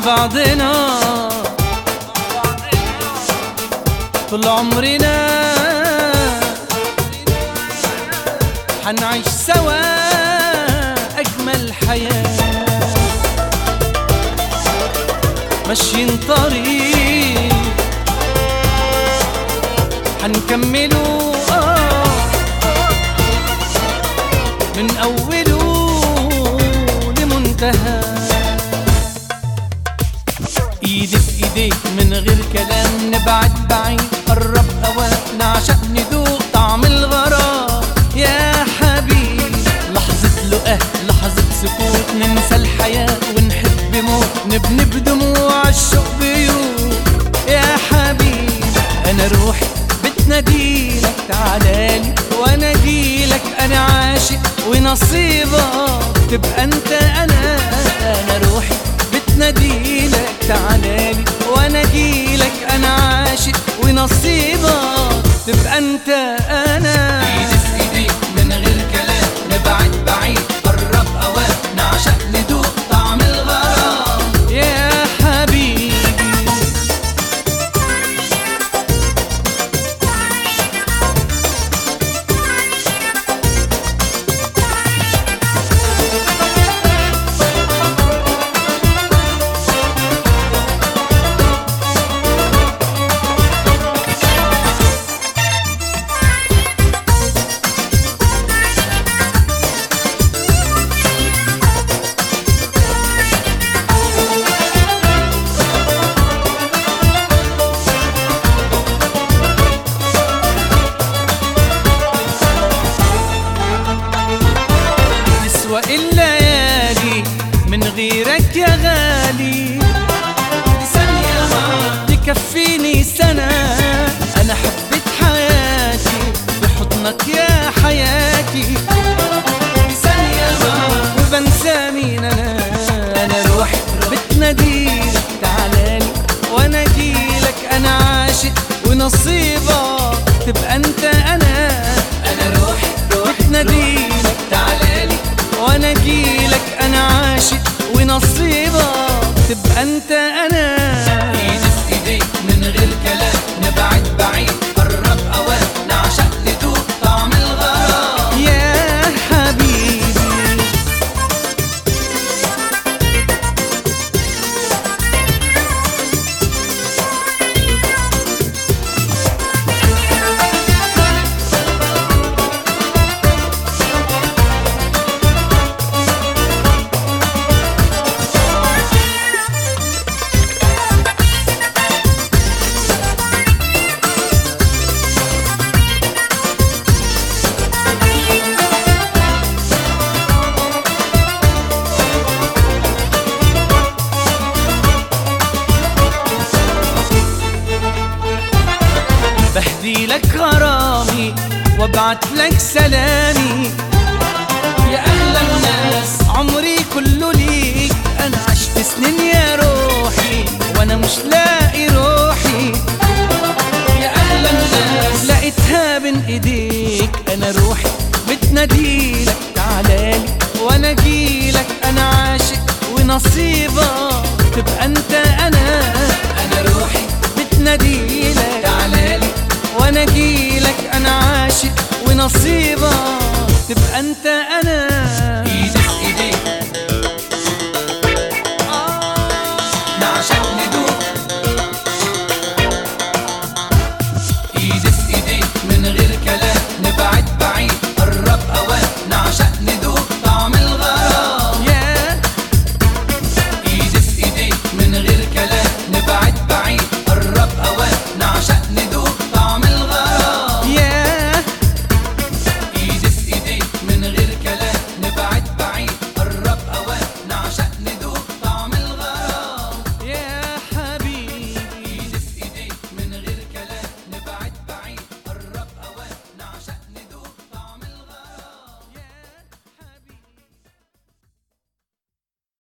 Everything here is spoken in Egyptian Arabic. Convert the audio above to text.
بعضنا طول عمرنا حنعيش سوا أجمل حياة ماشيين طريق حنكمله آه من أوله لمنتهى ايدي في ايديك من غير كلام نبعد بعيد قرب هواك نعشق ندوق طعم الغرام يا حبيبي لحظة لقاه لحظة سكوت ننسى الحياة ونحب موت نبني بدموع الشوق بيوت يا حبيبي انا روحي بتناديلك تعالالي وانا اجيلك انا عاشق ونصيبك تبقى انت انا انا روحي بتناديلك تعالالي وانا اجيلك انا عاشق ونصيبك تبقى انت انا ايدي في ايديك من غير كلام نبعد بعيد قرب اوقات نعشق ندوق طعم الغرام يا حبيبي تسوى الليالي من غيرك يا غالي دي ثانية معاك تكفيني سنة أنا حبيت حياتي بحضنك يا حياتي دي ثانية معاك وبنسى مين أنا أنا روحي بتناديلك تعالالي وأنا أجيلك أنا عاشق ونصيبك تبقى أنت أنا انا روحي روحي بتناديلك تعالالي وانا اجيلك انا عاشق ونصيبك تبقى انت انا ايدي في ايديك من غير كلام نبعد بعيد قرب اوقات نعشق ندوق طعم الغرام يا حبيبي بهدي لك غرامي وابعت لك سلامي يا اهلا الناس عمري كله ليك انا عشت سنين يا روحي وانا مش لاقي روحي يا اهلا الناس لقيتها بين ايديك انا روحي بتناديلك تعالالي وانا اجيلك انا عاشق ونصيبك تبقى انت انا انا روحي بتناديلك تعالالي وانا اجيلك انا عاشق ونصيبك تبقى انت